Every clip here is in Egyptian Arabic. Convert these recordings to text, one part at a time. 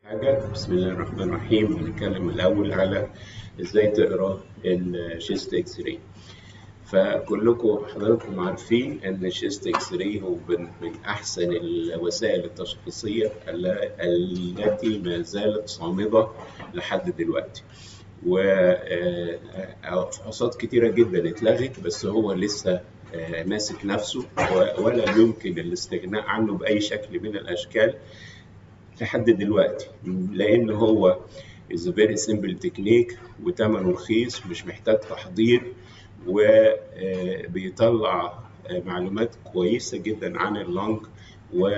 حاجة بسم الله الرحمن الرحيم هنتكلم الأول على إزاي تقرا الشيست إكس راي فكلكم حضراتكم عارفين إن الشيست إكس راي هو من من أحسن الوسائل التشخيصية التي ما زالت صامدة لحد دلوقتي وفحوصات كتيرة جدا اتلغت بس هو لسه ماسك نفسه ولا يمكن الاستغناء عنه بأي شكل من الأشكال لحد دلوقتي لان هو is a very simple technique وثمنه رخيص مش محتاج تحضير وبيطلع معلومات كويسه جدا عن اللنج و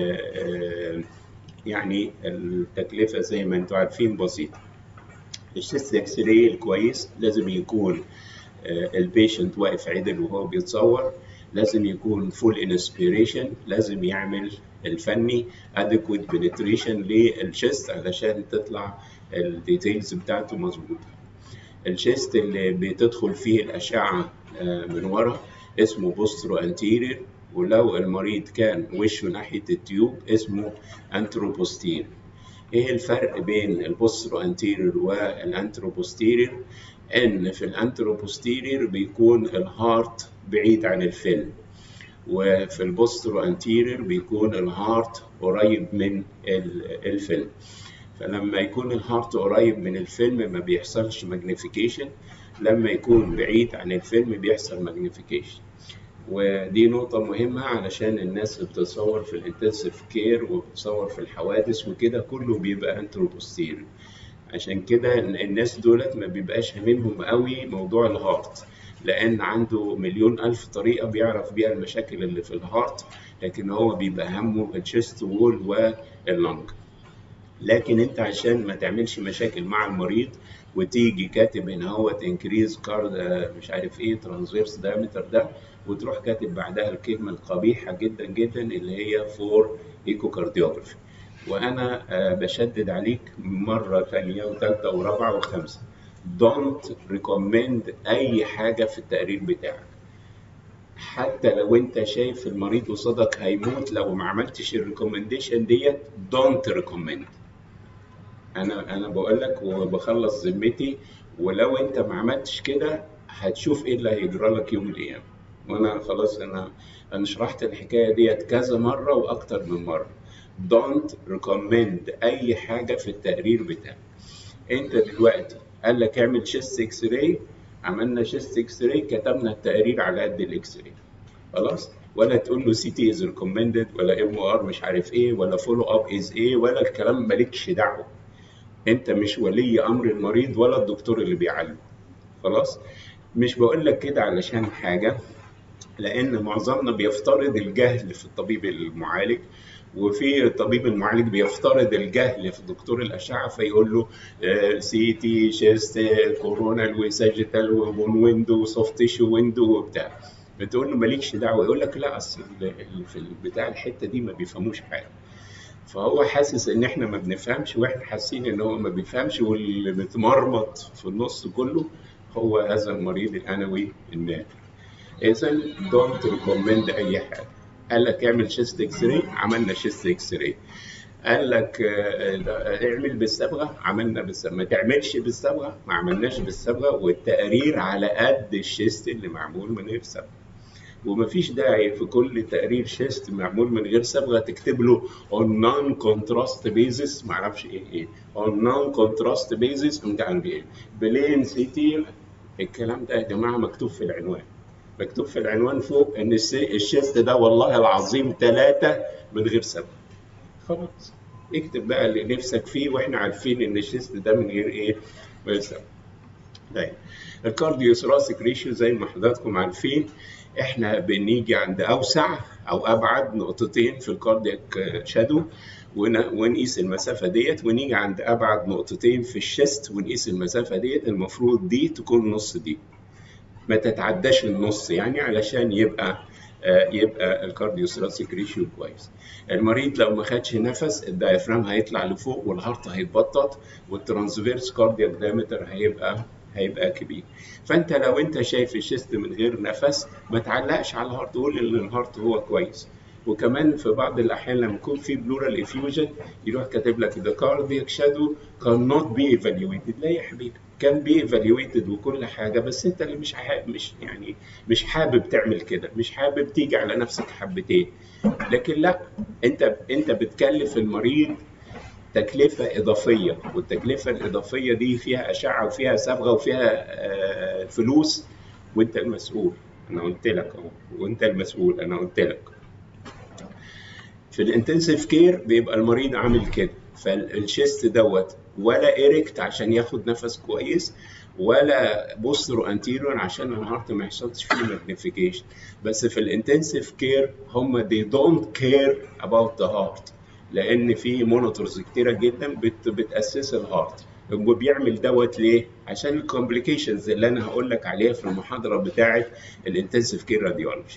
يعني التكلفه زي ما انتم عارفين بسيطه الشيست اكس راي الكويس لازم يكون البيشنت واقف عدل وهو بيتصور لازم يكون فول انسبيريشن لازم يعمل الفني adequate penetration للشيست علشان تطلع الديتيلز بتاعته مظبوطه الشيست اللي بتدخل فيه الاشعه من ورا اسمه بوسترو انتيرير ولو المريض كان وشه ناحيه التيوب اسمه انتروبوستير ايه الفرق بين البوسترو انتيرير والانتروبوستيرير ان في الانتروبوستيرير بيكون الهارت بعيد عن الفيلم وفي البوسترو انتيرير بيكون الهارت قريب من الفيلم فلما يكون الهارت قريب من الفيلم ما بيحصلش ماجنيفيكيشن لما يكون بعيد عن الفيلم بيحصل ماجنيفيكيشن ودي نقطة مهمة علشان الناس اللي بتتصور في الانتنسيف كير وبتصور في الحوادث وكده كله بيبقى انتروبوستيرير عشان كده الناس دولت ما بيبقاش هاممهم قوي موضوع الهارت لان عنده مليون الف طريقه بيعرف بيها المشاكل اللي في الهارت لكن هو بيبقى همه الشيست وول واللنج لكن انت عشان ما تعملش مشاكل مع المريض وتيجي كاتب هنا هوت انكريز كارد مش عارف ايه ترانسفيرس دايمتر ده وتروح كاتب بعدها الكلمه القبيحه جدا جدا اللي هي فور ايكو كارديوجرافي وانا بشدد عليك مره ثانيه وثالثه ورابعه وخامسه don't recommend اي حاجه في التقرير بتاعك حتى لو انت شايف المريض قصادك هيموت لو ما عملتش الريكومنديشن ديت don't recommend انا انا بقول لك وبخلص ذمتي ولو انت ما عملتش كده هتشوف ايه اللي هيجرى لك يوم القيامه وانا خلاص انا انا شرحت الحكايه ديت كذا مره واكتر من مره don't recommend اي حاجه في التقرير بتاعك انت دلوقتي قال لك اعمل شيست اكس راي عملنا شيست اكس راي كتبنا التقرير على قد الاكس راي خلاص ولا تقول له سي تي از ريكومندد ولا ام ار مش عارف ايه ولا فولو اب از ايه ولا الكلام مالكش دعوه انت مش ولي امر المريض ولا الدكتور اللي بيعالجه خلاص مش بقول لك كده علشان حاجه لان معظمنا بيفترض الجهل في الطبيب المعالج وفي الطبيب المعالج بيفترض الجهل في دكتور الاشعه فيقول له سي تي شيست كورونال وساجيتال وبون ويندو وسوفت تيشو ويندو وبتاع بتقول له مالكش دعوه يقول لك لا اصل في بتاع الحته دي ما بيفهموش حاجه فهو حاسس ان احنا ما بنفهمش واحنا حاسين ان هو ما بيفهمش واللي متمرمط في النص كله هو هذا المريض الانوي النادر اذا دونت ريكومند اي حاجه قال لك اعمل شيست اكس راي عملنا شيست اكس راي قال لك اعمل بالصبغه عملنا بالصبغه ما تعملش بالصبغه ما عملناش بالصبغه والتقرير على قد الشيست اللي معمول من غير صبغه ومفيش داعي في كل تقرير شيست معمول من غير صبغه تكتب له on non contrast basis ما اعرفش ايه ايه on non contrast basis انت عندي ايه بلين سي تي الكلام ده يا جماعه مكتوب في العنوان مكتوب في العنوان فوق ان الشيست ده والله العظيم ثلاثة من غير سبب خلاص اكتب بقى اللي نفسك فيه واحنا عارفين ان الشيست ده من غير ايه من غير سبب طيب الكارديو ثراسيك ريشيو زي ما حضراتكم عارفين احنا بنيجي عند اوسع او ابعد نقطتين في الكاردياك شادو ونقيس المسافه ديت ونيجي عند ابعد نقطتين في الشيست ونقيس المسافه ديت المفروض دي تكون نص دي ما تتعداش النص يعني علشان يبقى آه يبقى الكارديو ثراسيك ريشيو كويس المريض لو ما خدش نفس الدايفرام هيطلع لفوق والهارت هيتبطط والترانسفيرس كاردياك دايمتر هيبقى هيبقى كبير فانت لو انت شايف الشيست من غير نفس ما تعلقش على الهارت قول ان الهارت هو كويس وكمان في بعض الاحيان لما يكون في بلورال افيوجن يروح كاتب لك the cardiac shadow cannot be evaluated لا يا حبيبي كان بي evaluated وكل حاجه بس انت اللي مش حابب مش يعني مش حابب تعمل كده مش حابب تيجي على نفسك حبتين لكن لا انت انت بتكلف المريض تكلفة إضافية والتكلفة الإضافية دي فيها أشعة وفيها صبغة وفيها آه، فلوس وأنت المسؤول أنا قلت لك أهو وأنت المسؤول أنا قلت لك في الانتنسيف كير بيبقى المريض عامل كده فالشيست دوت ولا ايركت عشان ياخد نفس كويس ولا بوسترو انتيريور عشان الهارت ما يحصلش فيه ماجنيفيكيشن بس في الانتنسيف كير هم they don't care about the heart لان في مونيتورز كتيره جدا بت بتاسس الهارت وبيعمل دوت ليه؟ عشان الكومبليكيشنز اللي انا هقول لك عليها في المحاضره بتاعه الانتنسيف كير راديولوجي.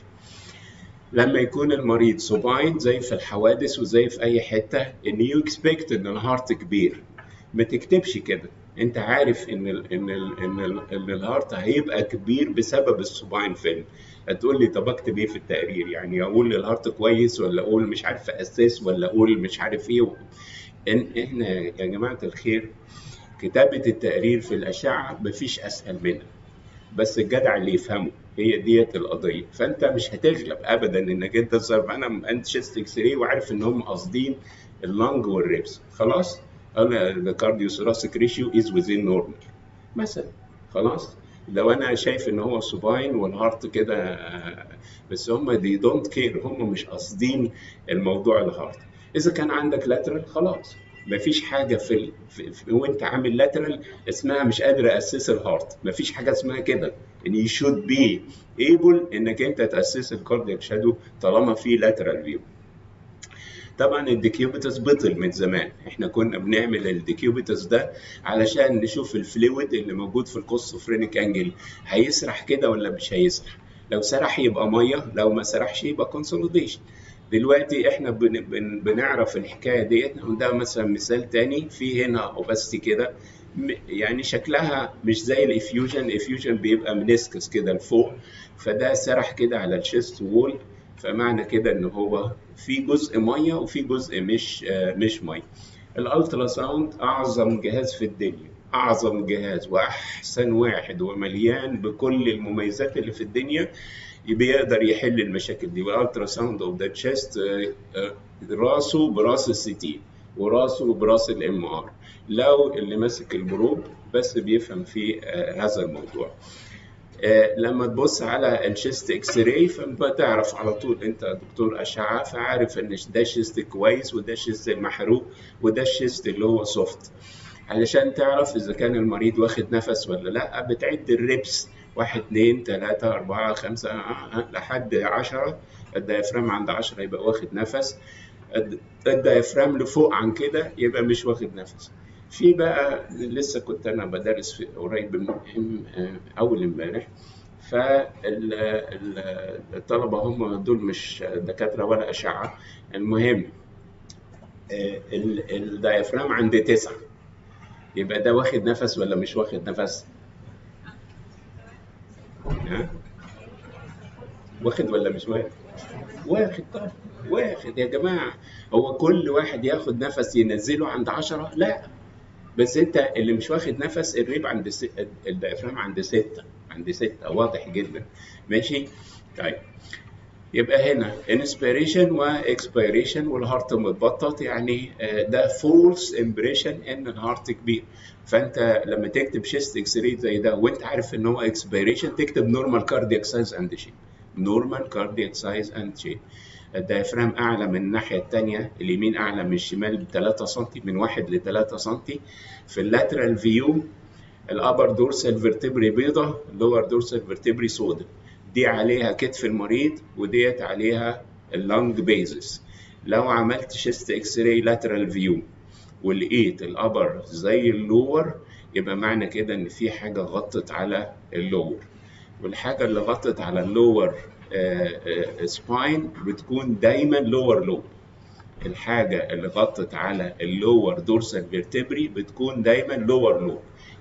لما يكون المريض سوباين زي في الحوادث وزي في اي حته ان يو اكسبكت ان الهارت كبير ما تكتبش كده انت عارف ان ال ان ال ان, ال ان الهارت هيبقى كبير بسبب السوباين فيلم هتقول لي طب اكتب ايه في التقرير يعني اقول الهارت كويس ولا اقول مش عارف اساس ولا اقول مش عارف ايه ان احنا يا جماعه الخير كتابه التقرير في الاشعه مفيش اسهل منها بس الجدع اللي يفهمه هي ديت القضيه فانت مش هتغلب ابدا انك انت تصرف انا انت شيست اكس راي وعارف ان هم قاصدين اللنج والريبس خلاص انا الكارديو ثوراسيك ريشيو از ويزين نورمال مثلا خلاص لو انا شايف ان هو سوباين والهارت كده بس هم دي دونت كير هم مش قاصدين الموضوع الهارت اذا كان عندك لاترال خلاص مفيش حاجه في, ال... في... في وانت عامل لاترال اسمها مش قادر اسس الهارت مفيش حاجه اسمها كده ان يو شود بي ايبل انك انت تاسس الكاردياك شادو طالما في لاترال فيو طبعا الديكيوبيتس بطل من زمان احنا كنا بنعمل الديكيوبيتس ده علشان نشوف الفلويد اللي موجود في الكوستوفرينيك انجل هيسرح كده ولا مش هيسرح لو سرح يبقى ميه لو ما سرحش يبقى كونسوليديشن دلوقتي احنا بن بن بنعرف الحكايه ديت ده مثلا مثال تاني في هنا اوباستي كده يعني شكلها مش زي الافيوجن الافيوجن بيبقى منسكس كده لفوق فده سرح كده على الشيست وول فمعنى كده ان هو في جزء ميه وفي جزء مش مش ميه الالترا ساوند اعظم جهاز في الدنيا اعظم جهاز واحسن واحد ومليان بكل المميزات اللي في الدنيا بيقدر يحل المشاكل دي والالترا ساوند اوف ذا تشيست راسه براس السي تي وراسه براس الام ار لو اللي ماسك البروب بس بيفهم في هذا الموضوع لما تبص على الشيست اكس راي فبتعرف على طول انت دكتور اشعه فعارف ان ده الشيست كويس وده الشيست المحروق وده الشيست اللي هو سوفت علشان تعرف اذا كان المريض واخد نفس ولا لا بتعد الريبس واحد اتنين تلاتة أربعة خمسة لحد عشرة الديافرام عند عشرة يبقى واخد نفس الديافرام لفوق عن كده يبقى مش واخد نفس في بقى لسه كنت انا بدرس في قريب من اول امبارح فالطلبه هم دول مش دكاتره ولا اشعه المهم الديافرام عند تسعه يبقى ده واخد نفس ولا مش واخد نفس؟ ها؟ واخد ولا مش واخد؟ واخد طبعا واخد يا جماعه هو كل واحد ياخد نفس ينزله عند عشرة؟ لا بس انت اللي مش واخد نفس الريب عند س... الديافرام عند ستة عند ستة واضح جدا ماشي طيب يبقى هنا انسبيريشن واكسبيريشن والهارت متبطط يعني ده فولس امبريشن ان الهارت كبير فانت لما تكتب شيست اكس راي زي ده وانت عارف ان هو اكسبيريشن تكتب نورمال كاردياك سايز اند شيب نورمال كاردياك سايز اند شيب الديافرام اعلى من الناحيه الثانيه اليمين اعلى من الشمال ب 3 سم من 1 ل 3 سم في اللاترال فيو الابر دورسال فيرتبري بيضه اللور دورسال فيرتبري سودا دي عليها كتف المريض وديت عليها اللنج بيزس لو عملت شيست اكس راي لاترال فيو ولقيت الابر زي اللور يبقى معنى كده ان في حاجه غطت على اللور والحاجه اللي غطت على اللور سباين بتكون دايما لور لوب الحاجه اللي غطت على اللور دورسال فيرتبري بتكون دايما لور لوب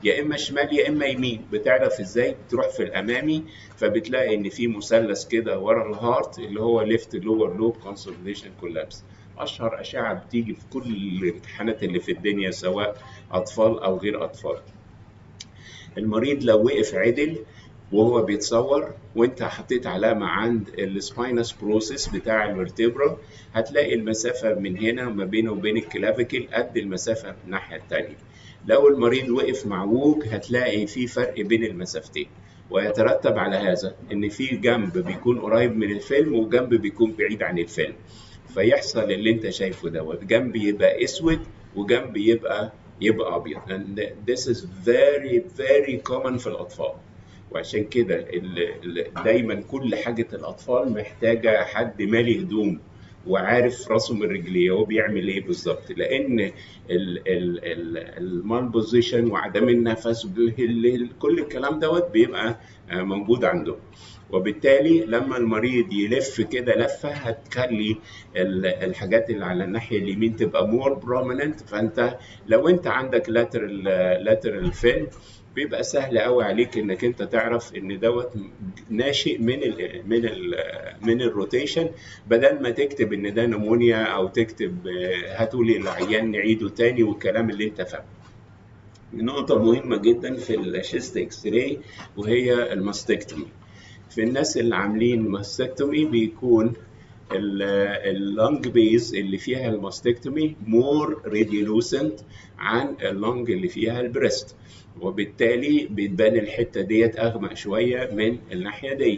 يا اما شمال يا اما يمين بتعرف ازاي تروح في الامامي فبتلاقي ان في مثلث كده ورا الهارت اللي هو ليفت لور لوب كونسوليديشن كولابس اشهر اشعه بتيجي في كل الامتحانات اللي في الدنيا سواء اطفال او غير اطفال المريض لو وقف عدل وهو بيتصور وانت حطيت علامة عند السباينس بروسيس بتاع الفرتبرا هتلاقي المسافة من هنا ما بينه وبين الكلافيكل قد المسافة من الناحية التانية لو المريض وقف معوج هتلاقي في فرق بين المسافتين ويترتب على هذا ان في جنب بيكون قريب من الفيلم وجنب بيكون بعيد عن الفيلم فيحصل اللي انت شايفه دوت جنب يبقى اسود وجنب يبقى يبقى ابيض and this is very very common في الاطفال وعشان كده دايما كل حاجه الاطفال محتاجه حد مالي هدوم وعارف راسه من رجليه هو بيعمل ايه بالظبط لان المان بوزيشن وعدم النفس كل الكلام دوت بيبقى موجود عنده وبالتالي لما المريض يلف كده لفه هتخلي الحاجات اللي على الناحيه اليمين تبقى مور بروميننت فانت لو انت عندك لاترال لاترال فيلم بيبقى سهل قوي عليك انك انت تعرف ان دوت ناشئ من ال من ال من الروتيشن بدل ما تكتب ان ده نمونيا او تكتب هاتوا لي العيان نعيده تاني والكلام اللي انت فاهمه. نقطة مهمة جدا في الشيست اكس راي وهي الماستكتومي. في الناس اللي عاملين ماستكتومي بيكون اللونج بيز اللي فيها الماستكتومي مور ريديولوسنت عن اللونج اللي فيها البريست وبالتالي بتبان الحته ديت اغمق شويه من الناحيه ديت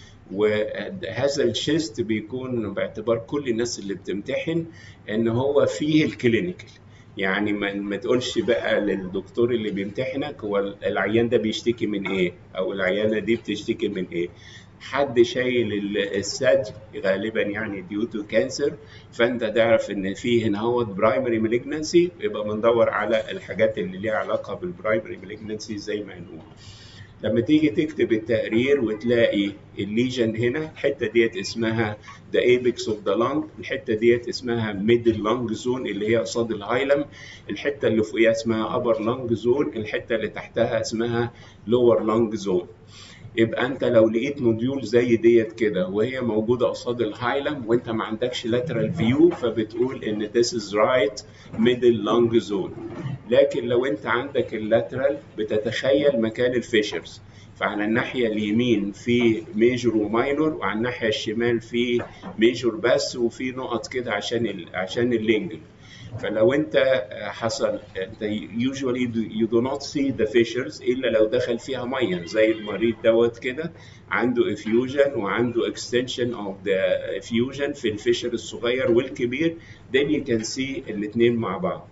وهذا الشيست بيكون باعتبار كل الناس اللي بتمتحن ان هو فيه الكلينيكال يعني ما, ما تقولش بقى للدكتور اللي بيمتحنك هو العيان ده بيشتكي من ايه او العيانه دي بتشتكي من ايه حد شايل الثدي غالبا يعني ديو تو كانسر فانت تعرف ان في هنا هو برايمري مالجنسي يبقى بندور على الحاجات اللي ليها علاقه بالبرايمري مالجنسي زي ما نقول لما تيجي تكتب التقرير وتلاقي الليجن هنا الحته ديت اسمها ذا ايبكس اوف ذا لانج الحته ديت اسمها ميدل لانج زون اللي هي قصاد الهايلم الحته اللي فوقيها اسمها ابر لانج زون الحته اللي تحتها اسمها لور لانج زون يبقى انت لو لقيت نوديول زي ديت كده وهي موجوده قصاد الهايلم وانت ما عندكش لاترال فيو فبتقول ان this is right middle lung zone لكن لو انت عندك اللاترال بتتخيل مكان الفيشرز فعلى الناحية اليمين في ميجور وماينور وعلى الناحية الشمال في ميجور بس وفي نقط كده عشان ال عشان اللينجل فلو انت حصل انت usually you do not see the fissures الا لو دخل فيها ميه زي المريض دوت كده عنده effusion وعنده extension of the effusion في الفيشر الصغير والكبير then you can see الاثنين مع بعض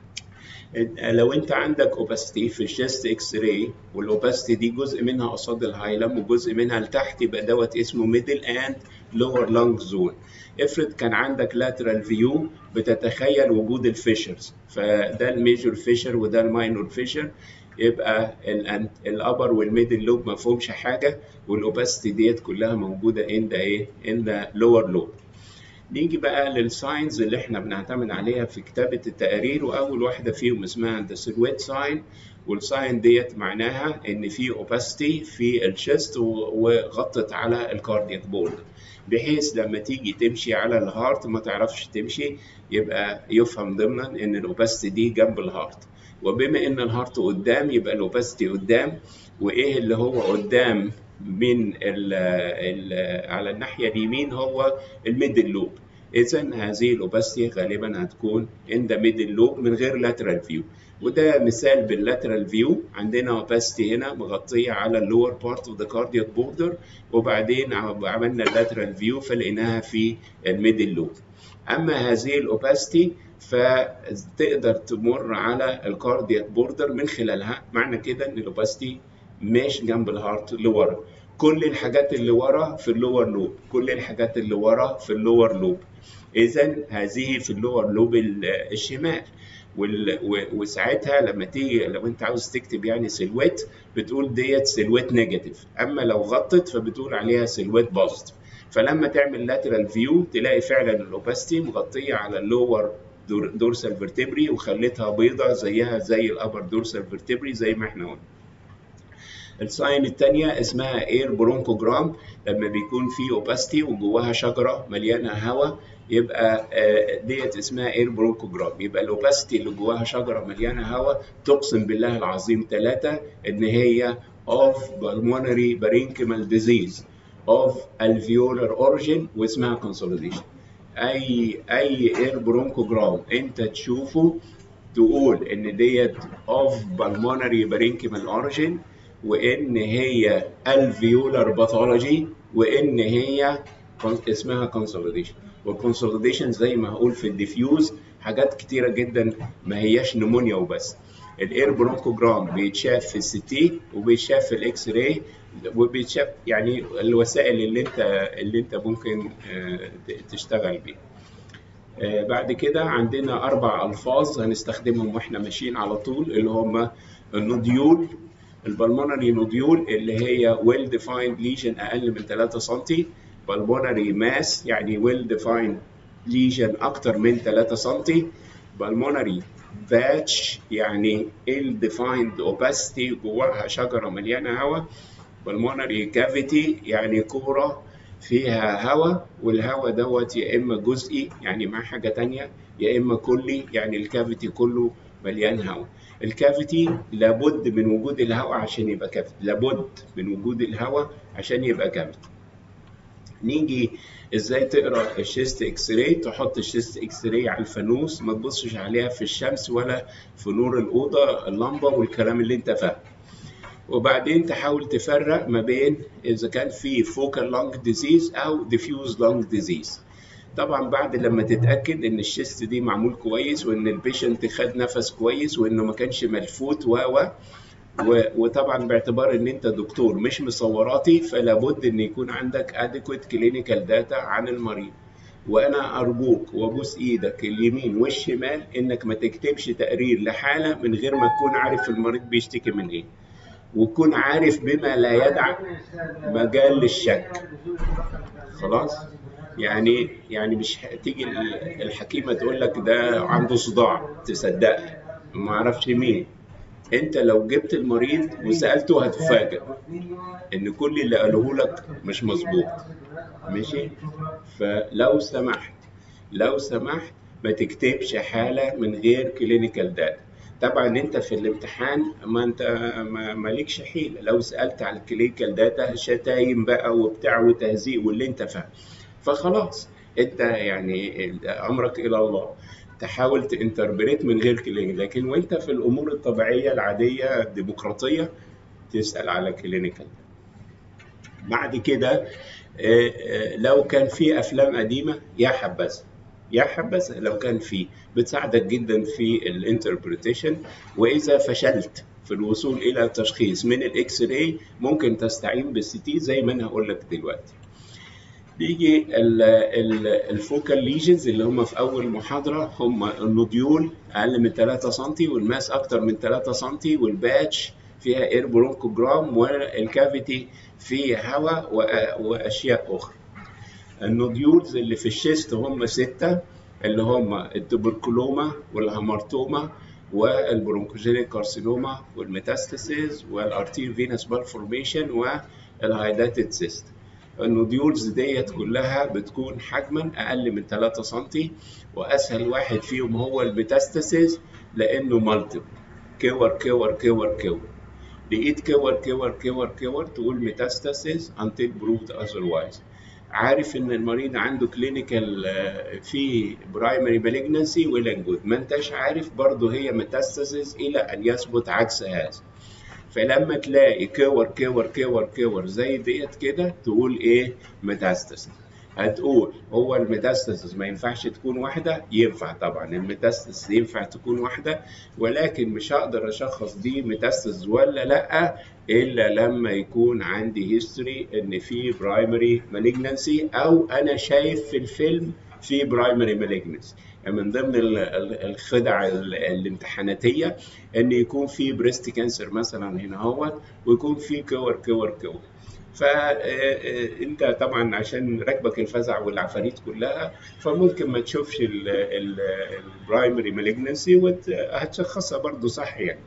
لو انت عندك اوباستي في الشيست اكس راي والاوباستي دي جزء منها قصاد الهايلم وجزء منها لتحت يبقى دوت اسمه ميدل اند لور لونج زون افرض كان عندك لاترال فيو بتتخيل وجود الفيشرز فده الميجور فيشر وده الماينور فيشر يبقى الابر والميدل لوب ما فيهمش حاجه والاوباستي ديت كلها موجوده ان ذا ايه ان ذا لور لوب نيجي بقى للساينز اللي احنا بنعتمد عليها في كتابة التقارير وأول واحدة فيهم اسمها the silhouette sign والساين ديت معناها إن في opacity في الشيست وغطت على الكاردياك بورد بحيث لما تيجي تمشي على الهارت ما تعرفش تمشي يبقى يفهم ضمنا إن الأوباستي دي جنب الهارت وبما إن الهارت قدام يبقى الأوباستي قدام وإيه اللي هو قدام من ال ال على الناحية اليمين هو الميدل لوب إذا هذه الأوباستي غالبا هتكون in the middle loop من غير lateral view وده مثال باللاترال فيو عندنا اوباستي هنا مغطية على اللور بارت اوف ذا كاردياك بوردر وبعدين عملنا اللاترال فيو فلقيناها في الميدل لوب أما هذه الأوباستي فتقدر تمر على الكاردياك بوردر من خلالها معنى كده ان الاوباستي مش جنب الهارت لورا كل الحاجات اللي ورا في اللور لوب كل الحاجات اللي ورا في اللور لوب اذا هذه في اللور لوب الشمال وساعتها لما تيجي لو انت عاوز تكتب يعني سيلويت بتقول ديت سيلويت نيجاتيف اما لو غطت فبتقول عليها سيلويت بوزيتيف فلما تعمل لاترال فيو تلاقي فعلا الاوباستي مغطيه على اللور دورسال فيرتبري وخليتها بيضة زيها زي الابر دورسال فيرتبري زي ما احنا قلنا الساين الثانيه اسمها اير برونكوجرام لما بيكون في اوباستي وجواها شجره مليانه هواء يبقى ديت اسمها اير برونكوجرام يبقى الاوباستي اللي جواها شجره مليانه هواء تقسم بالله العظيم ثلاثه ان هي of pulmonary parenchymal disease of alveolar origin واسمها consolidation اي اي اير برونكوجرام انت تشوفه تقول ان ديت of pulmonary parenchymal origin وان هي alveolar pathology وان هي اسمها consolidation والكونسوليديشن زي ما هقول في الديفيوز حاجات كتيره جدا ما هياش نمونيا وبس الاير برونكوجرام بيتشاف في السي تي وبيتشاف في الاكس راي وبيتشاف يعني الوسائل اللي انت اللي انت ممكن تشتغل بيها بعد كده عندنا اربع الفاظ هنستخدمهم واحنا ماشيين على طول اللي هم النوديول البلمونري نوديول اللي هي ويل ديفايند ليجن اقل من 3 سم بالمونري ماس يعني ويل ديفايند ليجن اكتر من 3 سم بالمونري باتش يعني ال ديفايند اوباستي جواها شجره مليانه هواء بالمونري كافيتي يعني كوره فيها هواء والهواء دوت يا اما جزئي يعني مع حاجه تانية يا اما كلي يعني الكافيتي كله مليان هواء الكافيتي لابد من وجود الهواء عشان يبقى كافيتي لابد من وجود الهواء عشان يبقى كافيتي نيجي ازاي تقرا الشيست اكس راي تحط الشيست اكس راي على الفانوس ما تبصش عليها في الشمس ولا في نور الاوضه اللمبه والكلام اللي انت فاهمه وبعدين تحاول تفرق ما بين اذا كان في فوكال لانج ديزيز او ديفيوز لانج ديزيز طبعا بعد لما تتاكد ان الشيست دي معمول كويس وان البيشنت خد نفس كويس وانه ما كانش ملفوت و وطبعا باعتبار ان انت دكتور مش مصوراتي فلا بد ان يكون عندك adequate clinical data عن المريض وانا ارجوك وابوس ايدك اليمين والشمال انك ما تكتبش تقرير لحاله من غير ما تكون عارف المريض بيشتكي من ايه وتكون عارف بما لا يدع مجال للشك خلاص يعني يعني مش تيجي الحكيمه تقول لك ده عنده صداع تصدقها ما اعرفش مين انت لو جبت المريض وسالته هتفاجئ ان كل اللي قالوه لك مش مظبوط ماشي فلو سمحت لو سمحت ما تكتبش حاله من غير كلينيكال داتا طبعا انت في الامتحان ما انت مالكش حيله لو سالت على الكلينيكال داتا شتايم بقى وبتاع وتهزيء واللي انت فاهم فخلاص انت يعني امرك الى الله تحاول تنتربريت من غير كلينيك لكن وانت في الامور الطبيعيه العاديه الديمقراطيه تسال على كلينيكال بعد كده لو كان في افلام قديمه يا حبذا يا حبذا لو كان في بتساعدك جدا في الانتربريتيشن واذا فشلت في الوصول الى تشخيص من الاكس راي ممكن تستعين بالسي تي زي ما انا هقول لك دلوقتي بيجي الفوكال ليجنز اللي هم في اول محاضره هم النوديول اقل من 3 سم والماس اكتر من 3 سم والباتش فيها اير برونكوجرام والكافيتي فيه هواء واشياء اخرى النوديولز اللي في الشيست هم سته اللي هم التوبركلوما والهامارتوما والبرونكوجينيك كارسينوما والميتاستاسيز والارتير فينس بالفورميشن والهايداتد سيست النوديولز ديت كلها بتكون حجما اقل من 3 سم واسهل واحد فيهم هو الميتاستاسيز لانه مالتيبل كور كور كور كور لقيت كور كور كور كور تقول ميتاستاسيز until proved otherwise عارف ان المريض عنده كلينيكال في برايمري مالجنسي ولا جود ما انتش عارف برضه هي ميتاستاسيز الى ان يثبت عكس هذا فلما تلاقي كور كور كور كور زي ديت كده تقول ايه ميتاستاسيس هتقول هو الميتاستاسيس ما ينفعش تكون واحده ينفع طبعا الميتاستاسيس ينفع تكون واحده ولكن مش هقدر اشخص دي ميتاستاسيس ولا لا الا لما يكون عندي هيستوري ان في برايمري مالجنسي او انا شايف في الفيلم في برايمري مالجنس يعني من ضمن ال- ال- الخدع ال- الامتحاناتيه ان يكون في بريست كانسر مثلا هنا هو ويكون في كور كور كور فانت طبعا عشان راكبك الفزع والعفاريت كلها فممكن ما تشوفش البرايمري مالجنسي وهتشخصها برضو صح يعني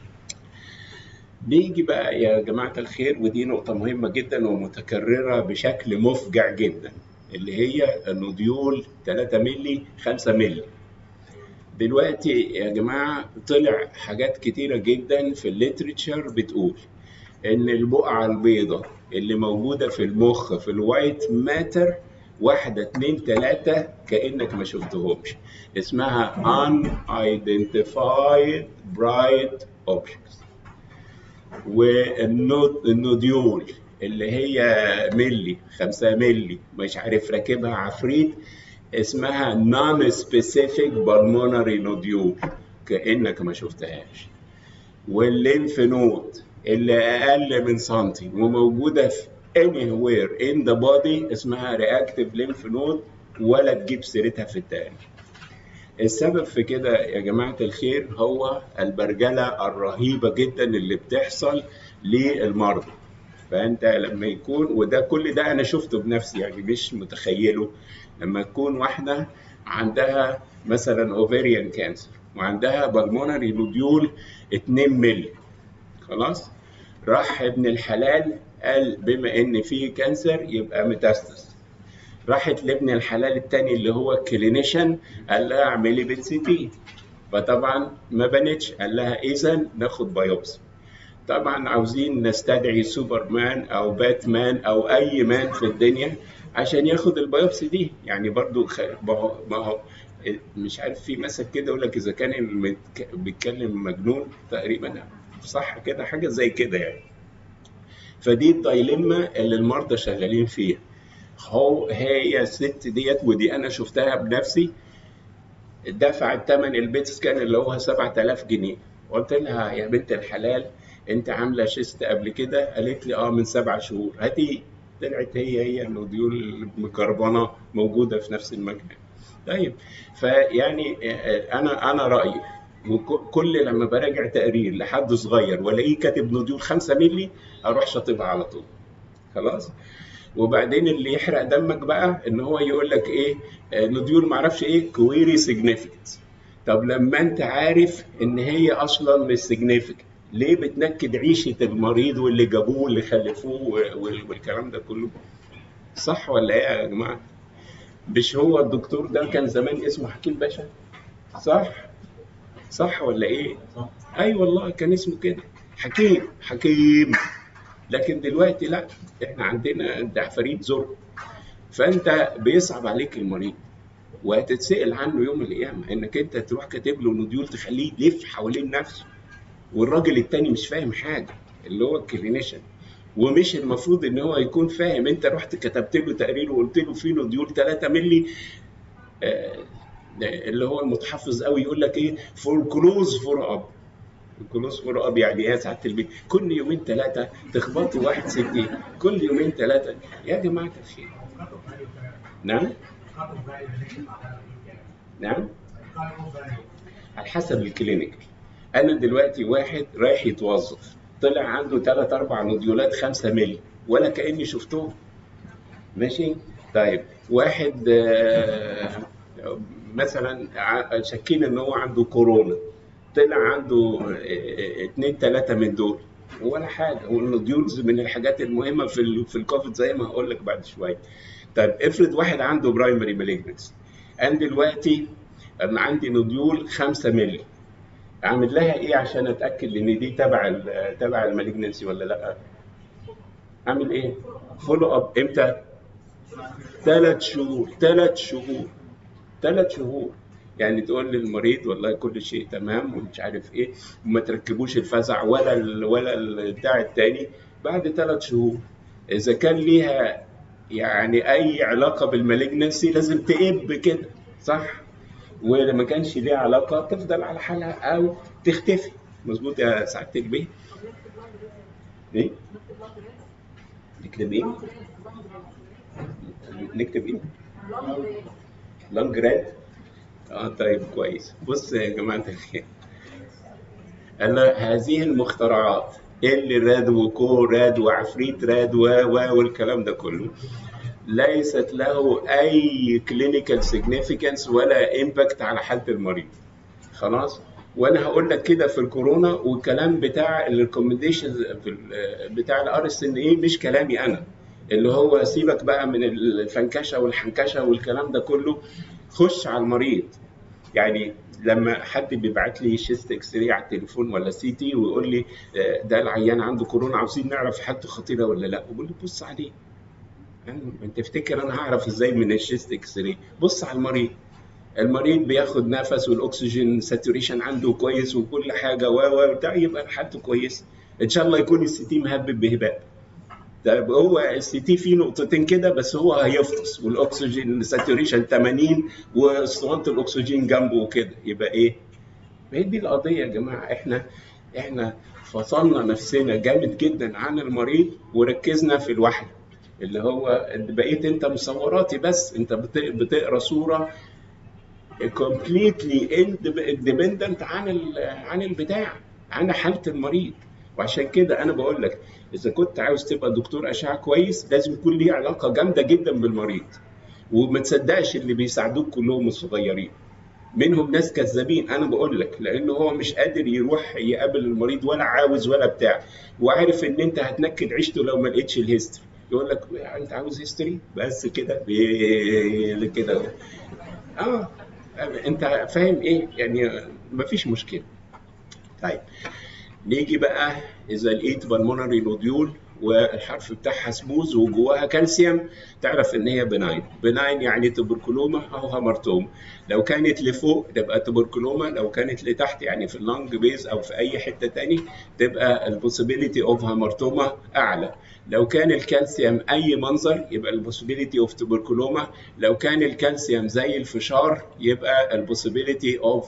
نيجي بقى يا جماعة الخير ودي نقطة مهمة جدا ومتكررة بشكل مفجع جدا اللي هي النوديول 3 مللي 5 مللي دلوقتي يا جماعة طلع حاجات كتيرة جدا في الليتريتشر بتقول إن البقعة البيضاء اللي موجودة في المخ في الوايت ماتر واحدة اتنين تلاتة كأنك ما شفتهمش اسمها unidentified bright objects والنوديول اللي هي ملي خمسة ملي مش عارف راكبها عفريت اسمها non specific pulmonary nodule كأنك ما شفتهاش والليمف نود اللي أقل من سنتي وموجودة في anywhere in the body اسمها reactive lymph node ولا تجيب سيرتها في التاريخ السبب في كده يا جماعة الخير هو البرجلة الرهيبة جدا اللي بتحصل للمرضى فأنت لما يكون وده كل ده أنا شفته بنفسي يعني مش متخيله لما تكون واحدة عندها مثلا اوفيريان كانسر وعندها بالمونري نوديول 2 مللي خلاص راح ابن الحلال قال بما ان فيه كانسر يبقى ميتاستس راحت لابن الحلال التاني اللي هو الكلينيشن قال لها اعملي بيت سي تي فطبعا ما بنتش قال لها اذا ناخد بايوبسي طبعا عاوزين نستدعي سوبرمان او باتمان او اي مان في الدنيا عشان ياخد البيوبسي دي يعني برضو خ... ما هو ما هو مش عارف في مثل كده يقول لك اذا كان المت... بيتكلم مجنون تقريبا صح كده حاجه زي كده يعني فدي الدايلما اللي المرضى شغالين فيها هو هي الست ديت ودي انا شفتها بنفسي دفعت ثمن البيت سكان اللي هو 7000 جنيه قلت لها يا بنت الحلال انت عامله شيست قبل كده قالت لي اه من سبع شهور هاتي طلعت هي هي النوديول المكربنه موجوده في نفس المكان طيب فيعني انا انا رايي وكل لما براجع تقرير لحد صغير والاقيه كاتب نوديول 5 مللي اروح شاطبها على طول خلاص وبعدين اللي يحرق دمك بقى ان هو يقول لك ايه نوديول معرفش ايه كويري سيجنيفيكانت طب لما انت عارف ان هي اصلا مش سيجنيفيكانت ليه بتنكد عيشه المريض واللي جابوه واللي خلفوه والكلام ده كله صح ولا ايه يا جماعه مش هو الدكتور ده كان زمان اسمه حكيم باشا صح صح ولا ايه صح. اي والله كان اسمه كده حكيم حكيم لكن دلوقتي لا احنا عندنا ده فريد زر فانت بيصعب عليك المريض وهتتسال عنه يوم القيامه انك انت تروح كاتب له نوديول تخليه يلف حوالين نفسه والراجل التاني مش فاهم حاجه اللي هو الكلينيشن ومش المفروض ان هو يكون فاهم انت رحت كتبت له تقرير وقلت له في نوديول 3 مللي آه اللي هو المتحفظ قوي يقول لك ايه فور كلوز فور اب كلوز فور اب يعني ايه يا سعاده البيت كل يومين ثلاثه تخبطوا واحد ستين كل يومين ثلاثه يا جماعه الخير نعم نعم على حسب الكلينيك انا دلوقتي واحد رايح يتوظف طلع عنده ثلاث اربع نوديولات 5 مللي ولا كاني شفتهم ماشي طيب واحد آه مثلا شاكين ان هو عنده كورونا طلع عنده اثنين ثلاثه من دول ولا حاجه والنوديولز من الحاجات المهمه في ال في الكوفيد زي ما هقول لك بعد شويه طيب افرض واحد عنده برايمري مالجنسي انا دلوقتي انا عندي نوديول 5 مللي اعمل لها ايه عشان اتاكد ان دي تبع تبع المالجنسي ولا لا اعمل ايه فولو اب امتى ثلاث شهور ثلاث شهور ثلاث شهور يعني تقول للمريض والله كل شيء تمام ومش عارف ايه وما تركبوش الفزع ولا ال ولا البتاع التاني بعد ثلاث شهور اذا كان ليها يعني اي علاقه بالمالجنسي لازم تقب كده صح ولما ما كانش ليها علاقه تفضل على حالها او تختفي مظبوط يا سعاده البيه ايه نكتب ايه نكتب ايه لانج راد اه طيب كويس بص يا جماعه الخير انا هذه المخترعات اللي راد وكو راد وعفريت راد و و والكلام ده كله ليست له اي كلينيكال سيجنيفيكانس ولا امباكت على حاله المريض خلاص وانا هقول لك كده في الكورونا والكلام بتاع الريكومنديشنز بتاع الار اس ان اي مش كلامي انا اللي هو سيبك بقى من الفنكشه والحنكشه والكلام ده كله خش على المريض يعني لما حد بيبعت لي شيست اكس راي على التليفون ولا سي تي ويقول لي ده العيان عنده كورونا عاوزين نعرف حالته خطيره ولا لا بقول له بص عليه انت تفتكر انا هعرف ازاي من الشيست اكس راي بص على المريض المريض بياخد نفس والاكسجين ساتوريشن عنده كويس وكل حاجه و و بتاع يبقى حالته كويس ان شاء الله يكون السي تي مهبب بهباء طيب هو السي تي فيه نقطتين كده بس هو هيفطس والاكسجين ساتوريشن 80 واسطوانه الاكسجين جنبه وكده يبقى ايه؟ هي دي القضيه يا جماعه احنا احنا فصلنا نفسنا جامد جدا عن المريض وركزنا في الوحده اللي هو بقيت انت مصوراتي بس انت بتقرا صوره كومبليتلي اندبندنت عن عن البتاع عن حاله المريض وعشان كده انا بقول لك اذا كنت عاوز تبقى دكتور اشعه كويس لازم يكون ليه علاقه جامده جدا بالمريض وما تصدقش اللي بيساعدوك كلهم الصغيرين منهم ناس كذابين انا بقول لك لان هو مش قادر يروح يقابل المريض ولا عاوز ولا بتاع وعارف ان انت هتنكد عيشته لو ما لقيتش الهيستوري يقول لك انت عاوز هيستوري بس كده كده اه انت فاهم ايه يعني مفيش مشكله طيب نيجي بقى اذا لقيت بالمونري نوديول والحرف بتاعها سموز وجواها كالسيوم تعرف ان هي بناين بناين يعني تبركلوما او هامرتوم لو كانت لفوق تبقى تبركلوما لو كانت لتحت يعني في اللانج بيز او في اي حته تاني تبقى البوسيبيليتي اوف هامرتوما اعلى لو كان الكالسيوم اي منظر يبقى البوسيبيليتي اوف تبركلوما لو كان الكالسيوم زي الفشار يبقى البوسيبيليتي اوف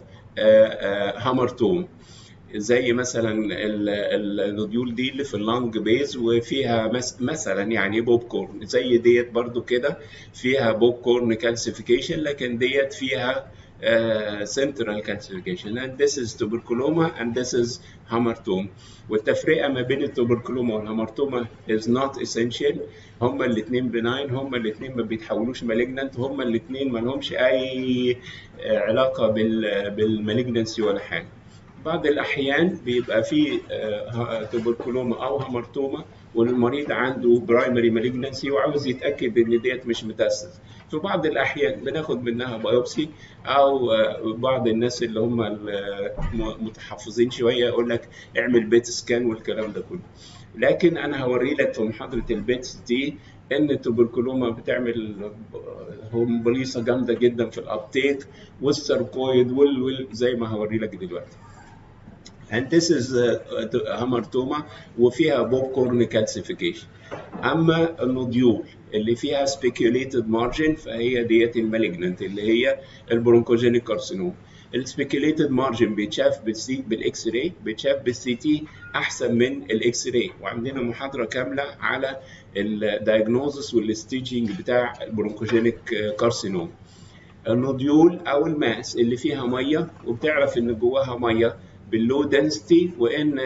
هامرتوم زي مثلا النوديول دي اللي في اللانج بيز وفيها مثلا يعني بوب كورن زي ديت برضو كده فيها بوب كورن كالسيفيكيشن لكن ديت فيها central calcification and this is tuberculoma and this is hamartoma والتفرقه ما بين التوبركلوما والهامرتوما is not essential هما الاثنين بناين هما الاثنين ما بيتحولوش مالجنانت هما الاثنين ما لهمش اي علاقه بال بالمالجنسي ولا حاجه بعض الاحيان بيبقى في توبركلوما او هامرتوما والمريض عنده برايمري مالجنسي وعاوز يتاكد ان ديت مش متاسس في بعض الاحيان بناخد منها بايوبسي او بعض الناس اللي هم متحفظين شويه يقول لك اعمل بيت سكان والكلام ده كله لكن انا هوري لك في محاضره البيتس دي ان التوبركلوما بتعمل هومبليصه جامده جدا في الابتيك والساركويد وال زي ما هوري لك دلوقتي and this is هامرتوما وفيها بوب كورن كالسيفيكيشن اما النوديول اللي فيها speculated margin فهي ديت المالجننت اللي هي البرونكوجينيك كارسينوم السبيكيوليتد مارجن بيتشاف بالسي بالاكس راي بيتشاف بالسي تي احسن من الاكس راي وعندنا محاضره كامله على الدايجنوزس والستيجنج بتاع البرونكوجينيك كارسينوم النوديول او الماس اللي فيها ميه وبتعرف ان جواها ميه باللو دنسيتي وان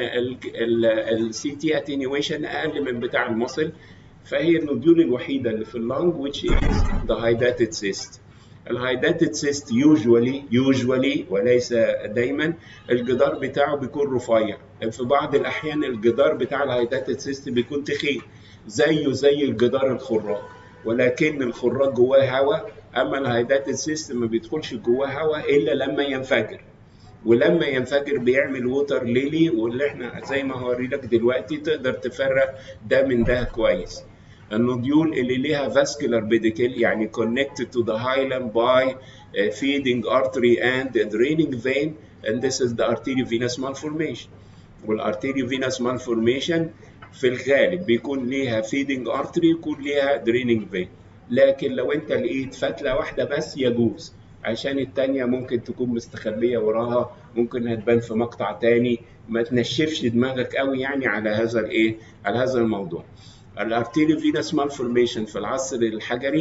السي تي اتنيويشن اقل من بتاع المصل فهي النوديول الوحيده اللي في اللنج which is the hydatid cyst الهايداتد سيست يوجوالي يوجوالي وليس دايما الجدار بتاعه بيكون رفيع في بعض الاحيان الجدار بتاع الهايداتد سيست بيكون تخين زيه زي الجدار الخراج ولكن الخراج جواه هواء اما الهايداتد سيست ما بيدخلش جواه هواء الا لما ينفجر ولما ينفجر بيعمل ووتر ليلي واللي احنا زي ما هوري لك دلوقتي تقدر تفرق ده من ده كويس النوديول اللي ليها vascular pedicle يعني connected to the hilum by uh, feeding artery and the draining vein and this is the arteriovenous malformation والarteriovenous malformation في الغالب بيكون ليها feeding artery يكون ليها draining vein لكن لو انت لقيت فتلة واحدة بس يجوز عشان التانية ممكن تكون مستخبية وراها ممكن هتبان في مقطع تاني ما تنشفش دماغك قوي يعني على هذا الايه على هذا الموضوع الارتيريو فينس مالفورميشن في العصر الحجري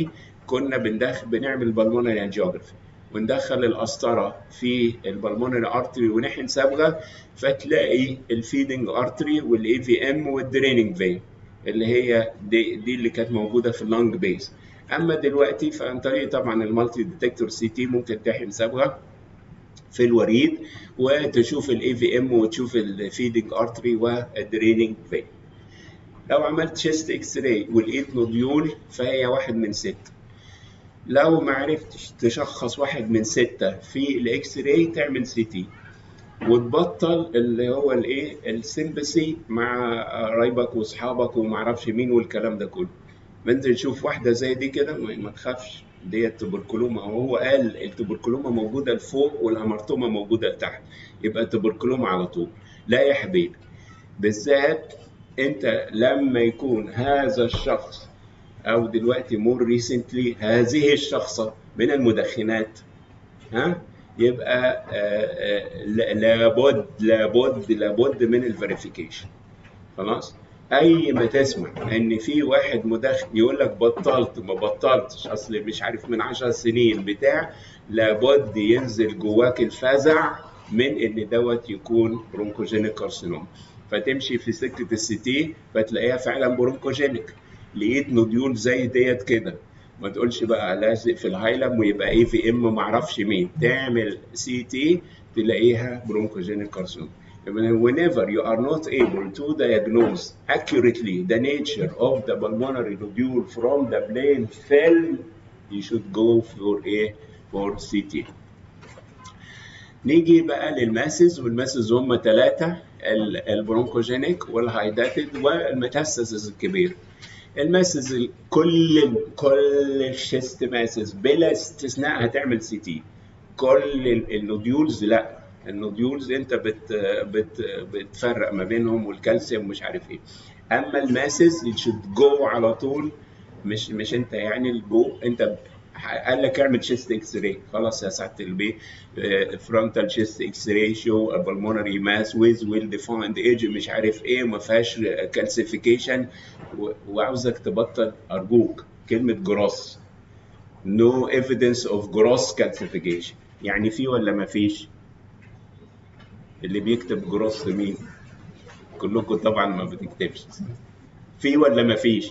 كنا بندخل بنعمل بالمونري انجيوجرافي وندخل القسطره في البلمونري ارتري ونحن صبغه فتلاقي الفيدنج ارتري والاي في ام والدريننج فين اللي هي دي, دي اللي كانت موجوده في اللونج بيز اما دلوقتي فعن طريق طبعا المالتي ديتكتور سي تي ممكن تحقن صبغه في الوريد وتشوف الاي في ام وتشوف الفيدنج ارتري والدريننج فين لو عملت شيست اكس راي ولقيت نوديول فهي واحد من ستة لو ما عرفتش تشخص واحد من ستة في الاكس راي تعمل سي تي وتبطل اللي هو الايه السيمبسي مع قرايبك واصحابك وما اعرفش مين والكلام ده كله انت تشوف واحده زي دي كده ما تخافش ديت تبركلوما وهو قال التبركلوما موجوده لفوق والهمرتوما موجوده لتحت يبقى تبركلوما على طول لا يا حبيبي بالذات انت لما يكون هذا الشخص او دلوقتي مور ريسنتلي هذه الشخصه من المدخنات ها يبقى لابد لابد لابد من الفيريفيكيشن خلاص اي ما تسمع ان في واحد مدخن يقول لك بطلت ما بطلتش اصل مش عارف من 10 سنين بتاع لابد ينزل جواك الفزع من ان دوت يكون برونكوجينيك كارسينوم فتمشي في سكه السي تي فتلاقيها فعلا برونكوجينيك لقيت نوديول زي ديت كده ما تقولش بقى لازق في الهايلم ويبقى اي في ام ما اعرفش مين تعمل سي تي تلاقيها برونكوجينيك كارسينوم whenever you are not able to diagnose accurately the nature of the pulmonary nodule from the plain film you should go for a for CT نيجي بقى للماسز والماسز هم ثلاثة البرونكوجينيك والهايداتد والميتاستاسيس الكبير الماسز كل كل الشيست ماسز بلا استثناء هتعمل سي تي كل النوديولز لا النوديولز انت بت بت بتفرق ما بينهم والكالسيوم مش عارف ايه اما الماسز شود جو على طول مش مش انت يعني الجو انت قال لك اعمل شيست اكس راي خلاص يا سعاده البي فرونتال شيست اكس راي شو بالمونري ماس ويز ويل ديفايند ايج مش عارف ايه ما فيهاش كالسيفيكيشن وعاوزك تبطل ارجوك كلمه جروس no evidence of gross calcification يعني في ولا ما فيش اللي بيكتب جروس مين كلكم طبعا ما بتكتبش في ولا ما فيش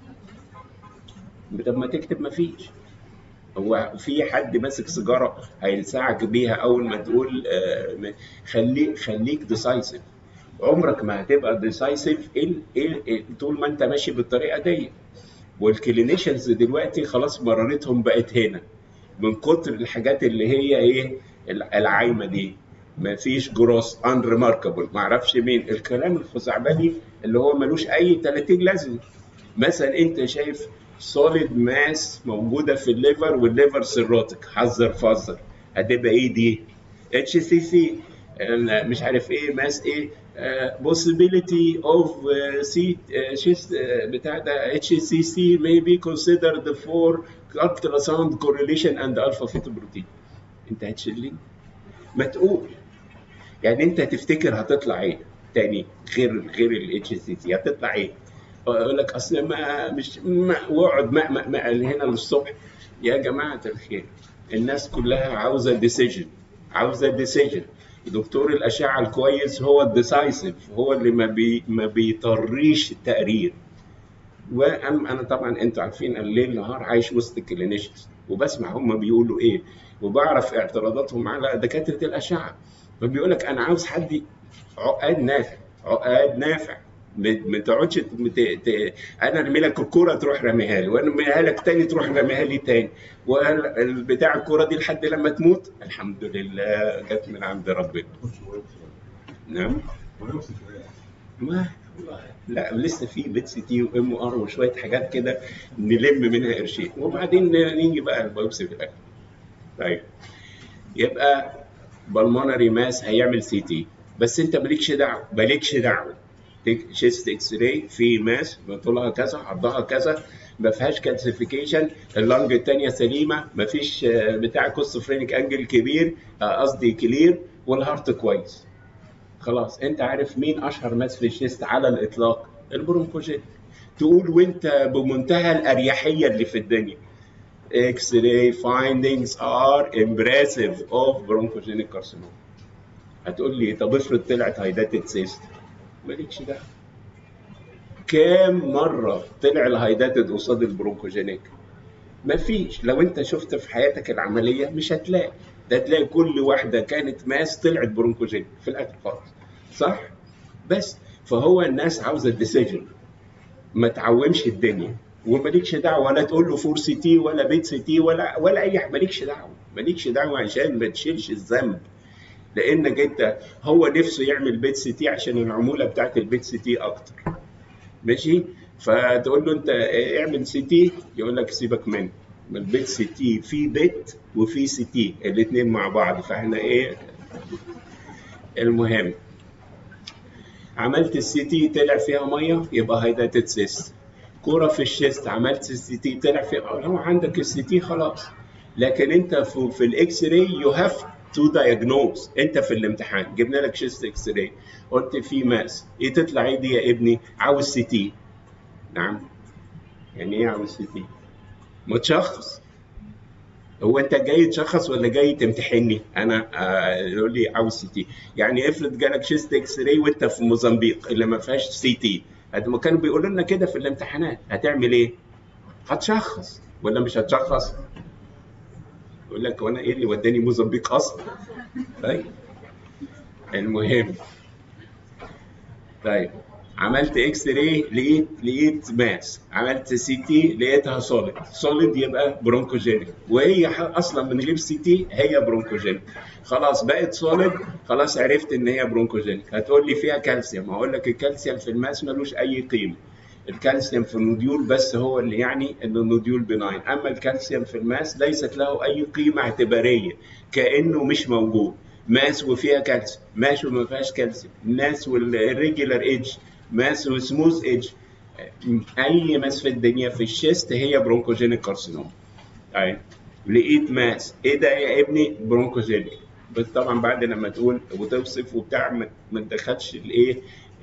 طب ما تكتب ما فيش هو في حد ماسك سيجاره هيلسعك بيها اول ما تقول آه خليك خليك ديسايسيف عمرك ما هتبقى ديسايسيف طول ما انت ماشي بالطريقه دي والكلينيشنز دلوقتي خلاص مرارتهم بقت هنا من كتر الحاجات اللي هي ايه العايمه دي ما فيش جروس ان ريماركابل ما اعرفش مين الكلام الخزعبلي اللي هو ملوش اي 30 لازمه مثلا انت شايف سوليد ماس موجوده في الليفر والليفر سيروتك حذر فذر هتبقى ايه دي؟ اتش سي سي مش عارف ايه ماس ايه possibility of uh, C uh, chest uh, بتاع ده HCC may be considered for ultrasound correlation and alpha fetoprotein انت هتشيل ما تقول يعني انت تفتكر هتطلع ايه تاني غير غير الاتش سي سي هتطلع ايه؟ يقول لك اصل ما مش ما واقعد ما ما, ما هنا للصبح يا جماعه الخير الناس كلها عاوزه ديسيجن عاوزه ديسيجن دكتور الاشعه الكويس هو الديسايسيف هو اللي ما بي ما بيطريش التقرير وأم انا طبعا انتوا عارفين الليل نهار عايش وسط الكلينيشنز وبسمع هم بيقولوا ايه وبعرف اعتراضاتهم على دكاتره الاشعه فبيقول لك انا عاوز حد عقاد نافع عقاد نافع ما تقعدش ت... انا ارمي لك الكوره تروح راميها لي وانا ارميها لك تاني تروح راميها لي تاني وبتاع الكوره دي لحد لما تموت الحمد لله جت من عند ربنا نعم ما لا لسه في بيت سي تي وام ار وشويه حاجات كده نلم منها قرشين وبعدين نيجي بقى البيوبسي في الاخر طيب يبقى بالمونري ماس هيعمل سي تي بس انت مالكش دعوه مالكش دعوه شيست اكس راي في ماس طولها كذا عرضها كذا ما فيهاش كالسيفيكيشن اللنج الثانيه سليمه ما فيش بتاع كوستوفرينيك انجل كبير قصدي كلير والهارت كويس خلاص انت عارف مين اشهر ماس في الشيست على الاطلاق البرونكوجيت تقول وانت بمنتهى الاريحيه اللي في الدنيا X-ray findings are impressive of bronchogenic carcinoma. هتقول لي طب افرض طلعت هايداتد سيست مالكش دعوه. كام مره طلع الهايداتد قصاد البرونكوجينيك؟ مفيش لو انت شفت في حياتك العمليه مش هتلاقي ده تلاقي كل واحده كانت ماس طلعت برونكوجينيك في الاخر خالص صح؟ بس فهو الناس عاوزه الديسيجن ما تعومش الدنيا ومالكش دعوه ولا تقول له فور سي تي ولا بيت سي تي ولا ولا اي حاجه مالكش دعوه مالكش دعوه عشان ما تشيلش الذنب لانك انت هو نفسه يعمل بيت سي تي عشان العموله بتاعت البيت سي تي اكتر ماشي فتقول له انت اعمل سي تي يقول لك سيبك منه البيت سي تي في بيت وفي سي تي الاثنين مع بعض فاحنا ايه المهم عملت السي تي طلع فيها ميه يبقى هايداتد سيست كوره في الشيست عملت السي تي طلع فيها لو عندك السي تي خلاص لكن انت في, في الاكس راي يو هاف تو دايجنوز انت في الامتحان جبنا لك شيست اكس راي قلت في ماس ايه تطلع ايه دي يا ابني عاوز سي تي نعم يعني ايه عاوز سي تي ما تشخص هو انت جاي تشخص ولا جاي تمتحني انا يقول لي عاوز سي تي يعني افرض جالك شيست اكس راي وانت في موزمبيق اللي ما فيهاش سي تي ما كانوا بيقولوا لنا كده في الامتحانات هتعمل ايه هتشخص ولا مش هتشخص يقول لك وانا ايه اللي وداني موزمبيق اصلا طيب المهم طيب عملت اكس راي لقيت لقيت ماس عملت سي تي لقيتها سوليد سوليد يبقى برونكوجينيك وهي اصلا من غير سي تي هي برونكوجينيك خلاص بقت سوليد خلاص عرفت ان هي برونكوجينيك هتقول لي فيها كالسيوم هقول لك الكالسيوم في الماس ملوش اي قيمه الكالسيوم في النوديول بس هو اللي يعني ان النوديول بناين اما الكالسيوم في الماس ليست له اي قيمه اعتباريه كانه مش موجود ماس وفيها كالسيوم ماس وما فيهاش كالسيوم ماس والريجولار ايدج ماس وسموث ايدج اي ماس في الدنيا في الشيست هي برونكوجينيك كارسينوم طيب لقيت ماس ايه ده يا ابني برونكوجينيك بس طبعا بعد لما تقول وتوصف وبتاع ما تدخلش الايه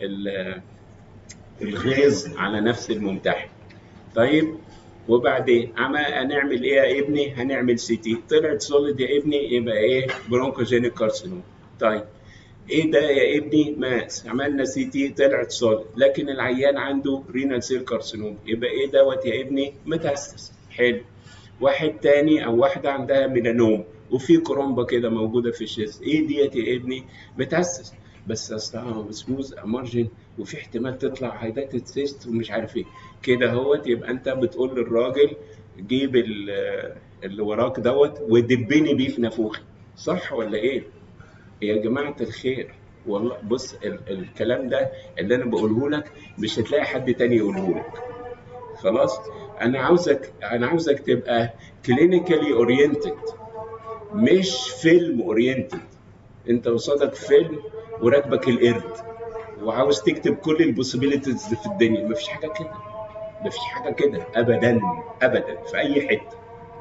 الغيظ على نفس الممتحن طيب وبعدين عم هنعمل ايه يا ابني هنعمل سي تي طلعت سوليد يا ابني يبقى ايه برونكوجينيك كارسينوم طيب ايه ده يا ابني ماس عملنا سي تي طلعت سوليد لكن العيان عنده رينال سيل كارسينوم يبقى ايه دوت يا ابني متاسس حلو واحد تاني او واحده عندها ميلانوم وفي كرومبا كده موجوده في الشيست ايه ديت يا ابني متاسس بس اصلها سموز مارجن وفي احتمال تطلع هايداتد سيست ومش عارف ايه كده اهوت يبقى انت بتقول للراجل جيب اللي وراك دوت ودبني بيه في نافوخي صح ولا ايه؟ يا جماعه الخير والله بص ال الكلام ده اللي انا بقوله لك مش هتلاقي حد تاني يقوله لك خلاص انا عاوزك انا عاوزك تبقى كلينيكالي اورينتد مش فيلم اورينتد انت قصادك فيلم وراكبك القرد وعاوز تكتب كل البوسيبيليتيز في الدنيا مفيش حاجه كده مفيش حاجه كده ابدا ابدا في اي حته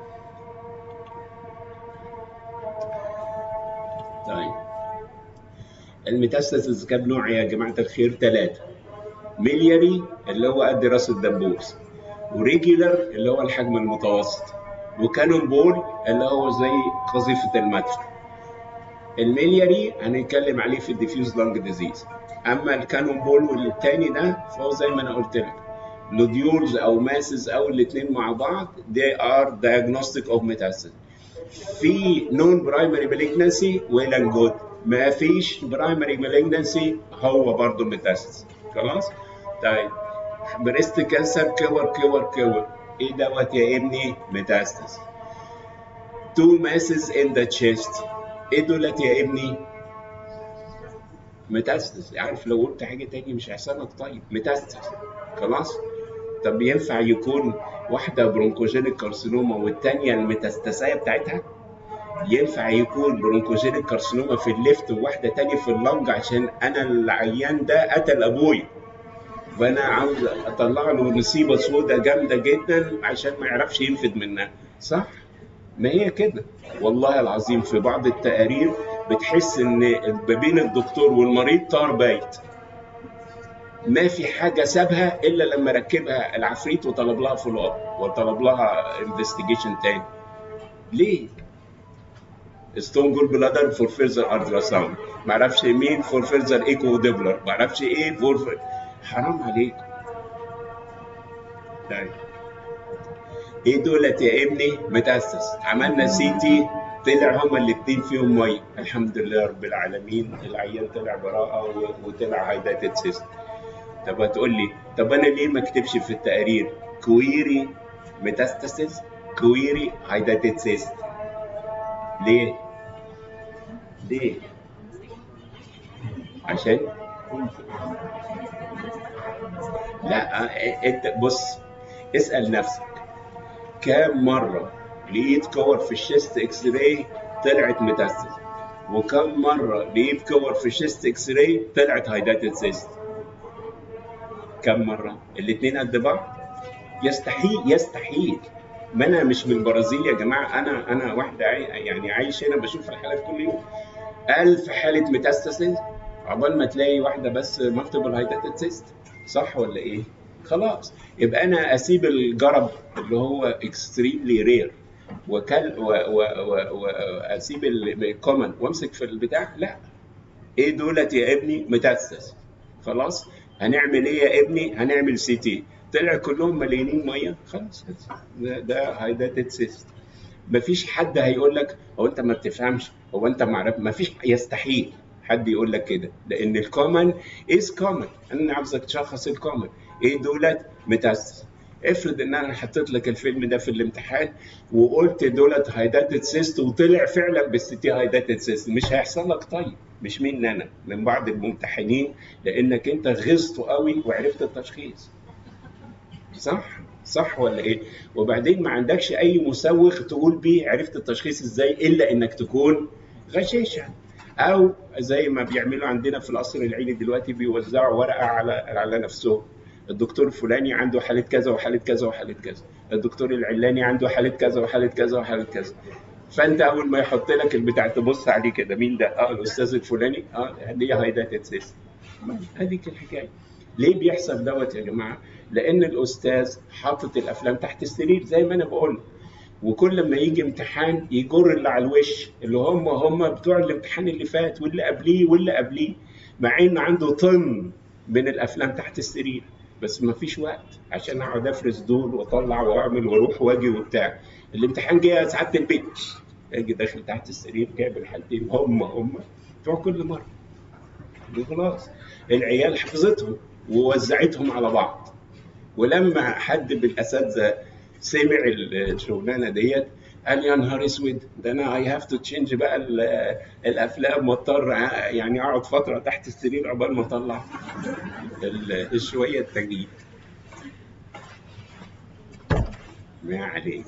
طيب الميتاستاسيس كام نوع يا جماعه الخير ثلاثه ملياري اللي هو قد راس الدبوس وريجولار اللي هو الحجم المتوسط وكانون بول اللي هو زي قذيفه المدفع الملياري هنتكلم عليه في الديفيوز لانج ديزيز اما الكانون بول والتاني ده فهو زي ما انا قلت لك نوديولز او ماسز او الاثنين مع بعض they are diagnostic of metastasis في نون برايمري مالجنسي ويل اند جود ما فيش برايمري مالجنسي هو برضه ميتاستاسيس خلاص طيب بريست كانسر كور كور كور ايه دوت يا ابني ميتاستاسيس two masses in the chest ايه دولت يا ابني ميتاستاسيس عارف لو قلت حاجه تاني مش هيحصل لك طيب ميتاستاسيس خلاص طب ينفع يكون واحده برونكوجينيك كارسينوما والتانيه الميتاستاسيه بتاعتها ينفع يكون برونكوجينيك كارسينوما في الليفت وواحده تانية في اللنج عشان انا العيان ده قتل ابويا فانا عاوز اطلع له نصيبه سودة جامده جدا عشان ما يعرفش ينفد منها صح ما هي كده والله العظيم في بعض التقارير بتحس ان ما بين الدكتور والمريض طار بايت ما في حاجه سابها الا لما ركبها العفريت وطلب لها فولو اب وطلب لها انفستيجيشن تاني ليه؟ ستون جول بلادر فور فيرزر الترا ساوند ما اعرفش مين فور فيرزر ايكو ديبلر ما اعرفش ايه فور حرام عليك طيب ايه دولت يا ابني متاسس عملنا سي تي طلع هما الاثنين فيهم ميه الحمد لله رب العالمين العيان طلع براءه وطلع هايداتد سيست طب هتقول لي طب انا ليه ما اكتبش في التقرير كويري ميتاستاسيس كويري هايداتد سيست ليه؟ ليه؟ عشان لا انت بص اسال نفسك كام مره لقيت كور في الشيست اكس راي طلعت ميتاستاسيس وكم مره لقيت كور في الشيست اكس راي طلعت هايداتد سيست كم مره الاثنين قد بعض يستحيل يستحيل ما انا مش من البرازيل يا جماعه انا انا واحده عاي... يعني عايش هنا بشوف الحالات كل يوم ألف حالة ميتاستاسيس عقبال ما تلاقي واحدة بس مالتيبل هايداتد سيست صح ولا إيه؟ خلاص يبقى أنا أسيب الجرب اللي هو اكستريملي رير وكل واسيب الكومن وامسك في البتاع لا ايه دولت يا ابني ميتاستاسيس خلاص هنعمل ايه يا ابني هنعمل سي تي طلع كلهم مليانين ميه خلاص ده, ده هايداتد سيست مفيش حد هيقول لك هو انت ما بتفهمش هو انت ما عارف مفيش يستحيل حد يقول لك كده لان الكومن از كومن انا عاوزك تشخص الكومن ايه دولت متاسس افرض ان انا حطيت لك الفيلم ده في الامتحان وقلت دولت هايداتد سيست وطلع فعلا بالستي هايداتد سيست مش هيحصل لك طيب مش مني انا من بعض الممتحنين لانك انت غزته قوي وعرفت التشخيص صح صح ولا ايه وبعدين ما عندكش اي مسوغ تقول بيه عرفت التشخيص ازاي الا انك تكون غشاشا او زي ما بيعملوا عندنا في القصر العيني دلوقتي بيوزعوا ورقه على على نفسهم الدكتور الفلاني عنده حاله كذا وحاله كذا وحاله كذا الدكتور العلاني عنده حاله كذا وحاله كذا وحاله كذا فانت اول ما يحط لك البتاع تبص عليه كده مين ده اه الاستاذ الفلاني اه دي هايداتد سيست هذيك الحكايه ليه بيحصل دوت يا جماعه لان الاستاذ حاطط الافلام تحت السرير زي ما انا بقول وكل ما يجي امتحان يجر اللي على الوش اللي هم هم بتوع الامتحان اللي فات واللي قبليه واللي قبليه مع ان عنده طن من الافلام تحت السرير بس ما فيش وقت عشان اقعد افرز دول واطلع واعمل واروح واجي وبتاع الامتحان جه سعاده البيت اجي داخل تحت السرير جايب الحالتين هم هم بتوع كل مره خلاص العيال حفظتهم ووزعتهم على بعض ولما حد من الاساتذه سمع الشغلانه ديت قال يا نهار اسود ده انا اي هاف تو تشينج بقى الافلام واضطر يعني اقعد فتره تحت السرير عقبال ما اطلع شويه التجديد ما عليه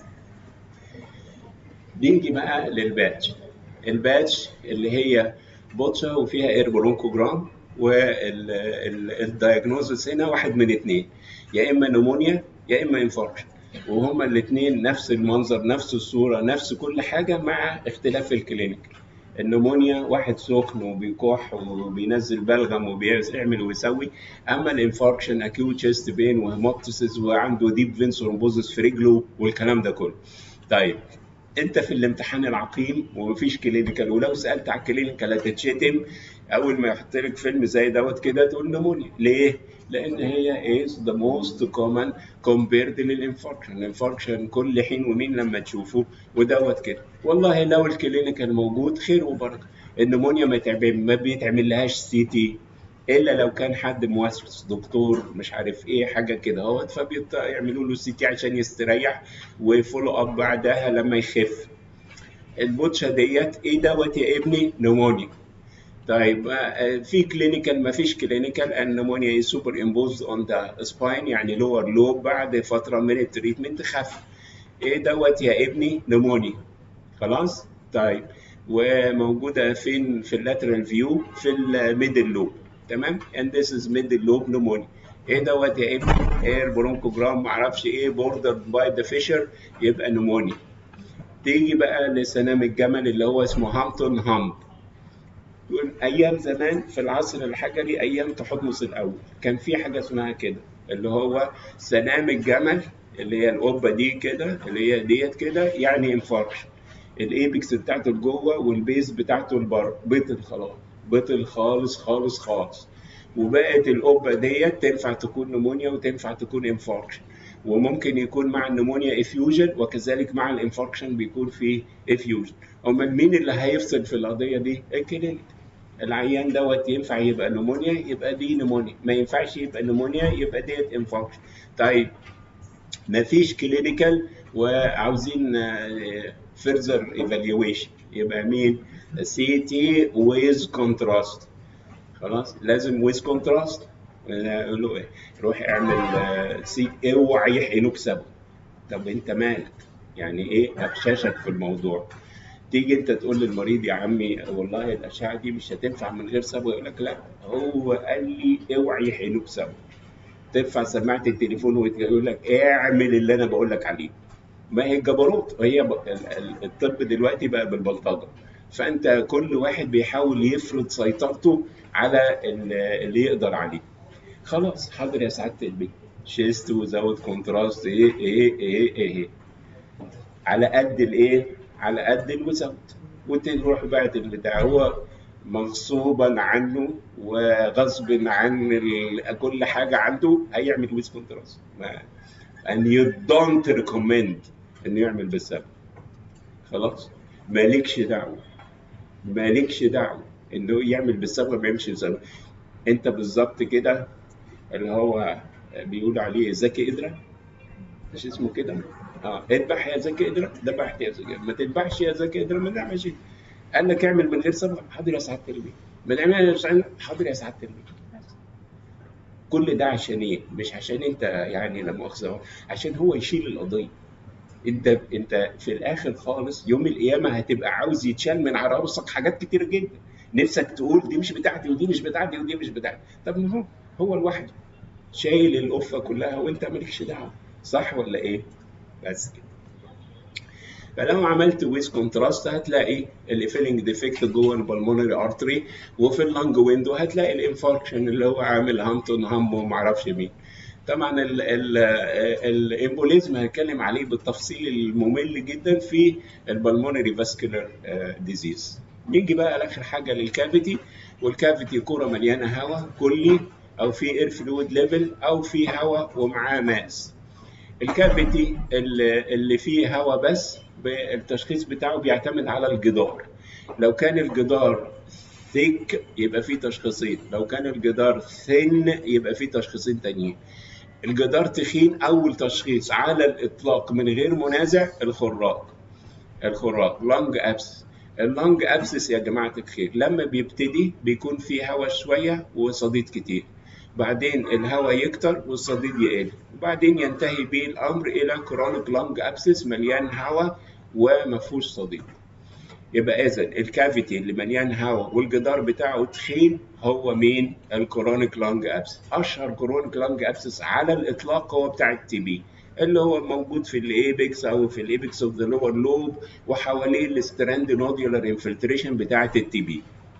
نيجي بقى للباتش الباتش اللي هي بوتشا وفيها اير برونكوجرام والدايجنوزس هنا واحد من اثنين يا اما نمونيا يا اما انفاركشن وهما الاثنين نفس المنظر نفس الصوره نفس كل حاجه مع اختلاف الكلينيك النمونيا واحد سخن وبيكح وبينزل بلغم وبيعمل ويسوي اما الانفاركشن اكيوت تشيست بين وهيموبتسيس وعنده ديب فين ثرومبوزس في رجله والكلام ده كله طيب انت في الامتحان العقيم ومفيش كلينيكال ولو سالت على الكلينيكال هتتشتم اول ما يحط لك فيلم زي دوت كده تقول نمونيا ليه؟ لان هي is the most common compared للانفاركشن الانفاركشن كل حين ومين لما تشوفه ودوت كده والله لو الكلينيكال موجود خير وبركه النمونيا ما ما بيتعمل لهاش سي تي الا لو كان حد موسوس دكتور مش عارف ايه حاجه كده اهوت فبيعملوا له سي تي عشان يستريح وفولو اب بعدها لما يخف البوتشا ديت ايه دوت يا ابني نمونيا طيب في كلينيكال ما فيش كلينيكال النمونيا سوبر امبوز اون ذا سباين يعني لور لوب بعد فتره من التريتمنت خف ايه دوت يا ابني نمونيا خلاص طيب وموجوده فين في اللاترال فيو في الميدل لوب تمام and this is middle lobe pneumonia ايه دوت يا ابني اير برونكوجرام معرفش ايه بوردر باي ذا فيشر يبقى نمونيا تيجي بقى لسنام الجمل اللي هو اسمه هامبتون هامب تقول ايام زمان في العصر الحجري ايام تحتمس الاول كان في حاجه اسمها كده اللي هو سنام الجمل اللي هي القبه دي كده اللي هي ديت كده يعني انفاركشن الايبكس بتاعته لجوه والبيز بتاعته لبره بطل خلاص بطل خالص خالص خالص وبقت القبه ديت تنفع تكون نمونيا وتنفع تكون انفاركشن وممكن يكون مع النمونيا افيوجن وكذلك مع الانفاركشن بيكون في افيوجن امال مين اللي هيفصل في القضيه دي الكلينيك العيان دوت ينفع يبقى نمونيا يبقى دي نمونيا ما ينفعش يبقى نمونيا يبقى ديت انفاركشن طيب ما فيش كلينيكال وعاوزين فيرذر ايفالويشن يبقى مين سي تي ويز كونتراست خلاص لازم ويز كونتراست اقول له ايه روح اعمل سي اوعى يحقنوك سبب طب انت مالك يعني ايه اغشاشك في الموضوع تيجي انت تقول للمريض يا عمي والله الاشعه دي مش هتنفع من غير سبب يقول لك لا هو قال لي اوعى يحقنوك سبب ترفع سماعه التليفون ويقول لك اعمل اللي انا بقول لك عليه ما هي الجبروت هي الطب دلوقتي بقى بالبلطجه فانت كل واحد بيحاول يفرض سيطرته على اللي يقدر عليه خلاص حاضر يا سعاده البيت شيست وزود كونتراست ايه ايه ايه ايه على قد الايه على قد الوزود وتروح بعد البتاع هو مغصوبا عنه وغصب عن كل حاجه عنده هيعمل ويز كونتراست and you don't recommend انه يعمل بالسبب خلاص مالكش دعوه مالكش دعوه انه يعمل بالسبب ما يمشي بالسبب انت بالظبط كده اللي هو بيقول عليه زكي قدره مش اسمه كده اه اذبح يا زكي قدره ذبحت يا زكي ما تذبحش يا زكي قدره ما تعملش قال لك اعمل من غير سبب حاضر يا سعاده البيت ما تعملش حاضر يا سعاده البيت كل ده عشان ايه؟ مش عشان انت يعني لا مؤاخذه عشان هو يشيل القضيه انت انت في الاخر خالص يوم القيامه هتبقى عاوز يتشال من على راسك حاجات كتير جدا نفسك تقول دي مش بتاعتي ودي مش بتاعتي ودي مش بتاعتي طب ما هو هو لوحده شايل القفه كلها وانت مالكش دعوه صح ولا ايه؟ بس كده فلو عملت ويز كونتراست هتلاقي الفيلنج ديفكت جوه البلمونري ارتري وفي اللنج ويندو هتلاقي الانفاركشن اللي هو عامل هامتون هامبو وما اعرفش مين طبعا الامبوليزم هنتكلم عليه بالتفصيل الممل جدا في البلمونري فاسكولار ديزيز نيجي بقى لاخر حاجه للكافيتي والكافيتي كوره مليانه هواء كلي او في اير فلويد ليفل او في هواء ومعاه ماس الكافيتي اللي فيه هواء بس التشخيص بتاعه بيعتمد على الجدار لو كان الجدار ثيك يبقى فيه تشخيصين لو كان الجدار ثين يبقى فيه تشخيصين تانيين الجدار تخين اول تشخيص على الاطلاق من غير منازع الخراج الخراج لانج ابس اللانج ابسس يا جماعه الخير لما بيبتدي بيكون فيه هواء شويه وصديد كتير بعدين الهواء يكتر والصديد يقل وبعدين ينتهي به الامر الى كرونيك لانج ابسس مليان هواء وما فيهوش صديد يبقى اذا الكافيتي اللي مليان هواء والجدار بتاعه تخين هو مين الكرونيك لانج ابسس اشهر كرونيك لانج ابسس على الاطلاق هو بتاع التي بي اللي هو موجود في الايبكس او في الايبكس اوف ذا لور لوب وحواليه الستراند نوديولار انفلتريشن بتاعه التي بي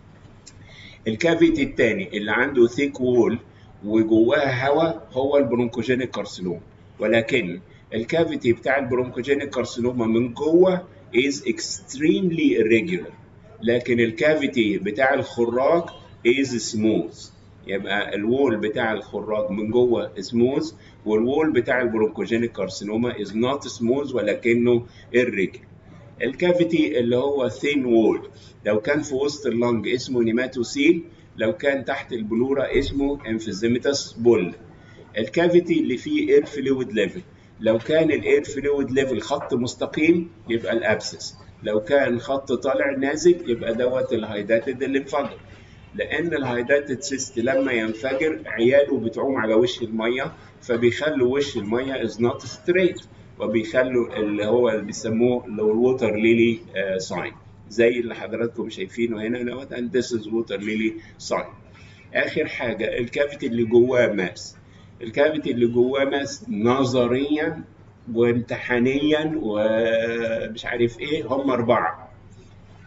الكافيتي الثاني اللي عنده ثيك وول وجواها هواء هو البرونكوجينيك كارسينوم ولكن الكافيتي بتاع البرونكوجينيك كارسينوما من جوه is extremely irregular لكن الكافيتي بتاع الخراج is smooth يبقى الوول بتاع الخراج من جوه smooth والوول بتاع البرونكوجينيك كارسينوما is not smooth ولكنه irregular الكافيتي اللي هو thin wall لو كان في وسط اللنج اسمه نيماتوسيل لو كان تحت البلورة اسمه انفيزيمتس بول الكافيتي اللي فيه اير فلويد ليفل لو كان الاير فلويد ليفل خط مستقيم يبقى الابسس لو كان خط طالع نازل يبقى دوت الهايداتد اللي انفجر لان الهايداتد سيست لما ينفجر عياله بتعوم على وش الميه فبيخلوا وش الميه از نوت ستريت وبيخلوا اللي هو اللي بيسموه الووتر ليلي ساين زي اللي حضراتكم شايفينه هنا دوت اند ذس از ووتر ليلي ساين اخر حاجه الكافيتي اللي جواه ماس الكافيتي اللي جواه ماس نظريا وامتحانيا ومش عارف ايه هم اربعه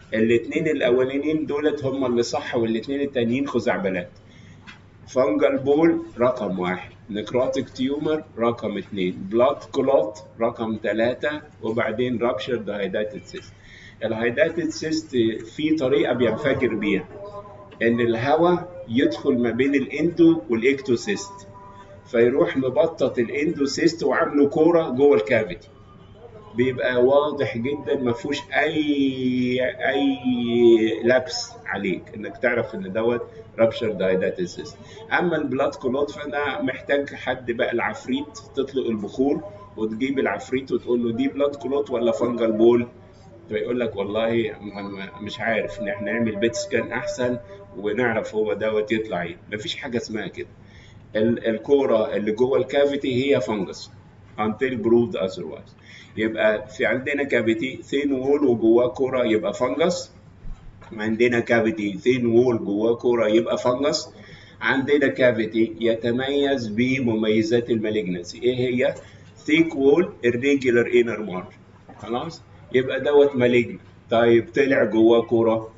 الاثنين الاولانيين دولت هم اللي صح والاثنين التانيين خزعبلات فانجل بول رقم واحد نكروتيك تيومر رقم اثنين بلاد كلوت رقم ثلاثة وبعدين رابشر هايداتد سيست الهايداتد سيست في طريقة بينفجر بيها ان الهواء يدخل ما بين الاندو والاكتوسيست فيروح مبطط الاندوسيست وعامله كوره جوه الكافيتي بيبقى واضح جدا ما فيهوش اي اي لبس عليك انك تعرف ان دوت رابشر دايداتيسيست اما البلاد كلوت فانا محتاج حد بقى العفريت تطلق البخور وتجيب العفريت وتقول له دي بلاد كلوت ولا فانجل بول فيقول لك والله مش عارف ان احنا نعمل بيت سكان احسن ونعرف هو دوت يطلع ايه مفيش حاجه اسمها كده الكوره اللي جوه الكافيتي هي فنجس until proved otherwise يبقى في عندنا كافيتي ثين وول وجواه كوره يبقى فنجس عندنا كافيتي ثين وول جواه كوره يبقى فنجس عندنا كافيتي يتميز بمميزات المالجنسي ايه هي ثيك وول irregular inner margin خلاص يبقى دوت مالجن طيب طلع جواه كوره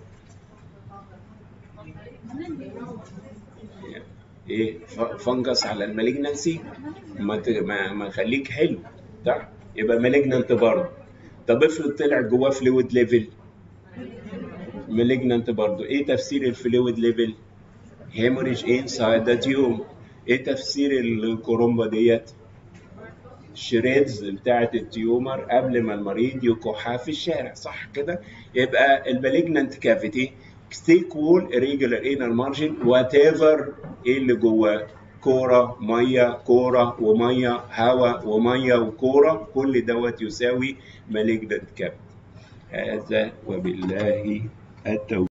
ايه فنجس على المالجنسي ما ما, ما خليك حلو صح يبقى مالجننت برضه طب افرض طلع جواه فلويد ليفل مالجننت برضه ايه تفسير الفلويد ليفل هيموريج انسايد ذا تيوم ايه تفسير الكرومبا ديت الشريدز بتاعت التيومر قبل ما المريض يكحها في الشارع صح كده يبقى المالجننت كافيتي ستيك وول irregular inner margin وات ايفر ايه اللي جواه كوره ميه كوره وميه هواء وميه وكوره كل دوت يساوي مالجننت كافيتي هذا وبالله التوفيق